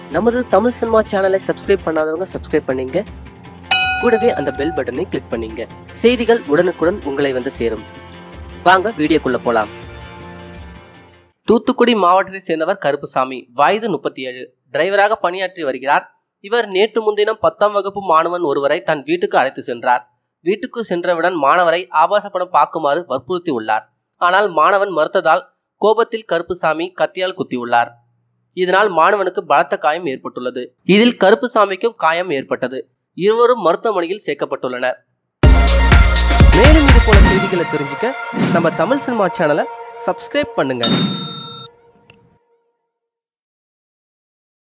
நமது தமிழ் சினிமா சேனலை சப்ஸ்கிரைப் பண்ணாதவங்க சப்ஸ்கிரைப் பண்ணீங்க கூடவே அந்த பெல் பட்டனை கிளிக் பண்ணீங்க செய்திகள் உடனுக்குடன் உங்களை வந்து சேரும் வாங்க வீடியோக்குள்ள போலாம் தூத்துக்குடி மாவட்டத்தை சேர்ந்தவர் கருப்புசாமி வயது முப்பத்தி ஏழு டிரைவராக பணியாற்றி வருகிறார் இவர் நேற்று முன்தினம் பத்தாம் வகுப்பு மாணவன் ஒருவரை தன் வீட்டுக்கு அழைத்து சென்றார் வீட்டுக்கு சென்றவுடன் மாணவரை ஆபாச படம் பார்க்குமாறு வற்புறுத்தி உள்ளார் ஆனால் மாணவன் மறுத்ததால் கோபத்தில் கருப்புசாமி கத்தியால் குத்தியுள்ளார் இதனால் மாணவனுக்கு பலத்த காயம் ஏற்பட்டுள்ளது இதில் கருப்புசாமிக்கும் காயம் ஏற்பட்டது இருவரும் மருத்துவமனையில் சேர்க்கப்பட்டுள்ளனர் மேலும் இது போல செய்திகளை தெரிஞ்சுக்க நம்ம தமிழ் சினிமா சேனலை சப்ஸ்கிரைப் பண்ணுங்க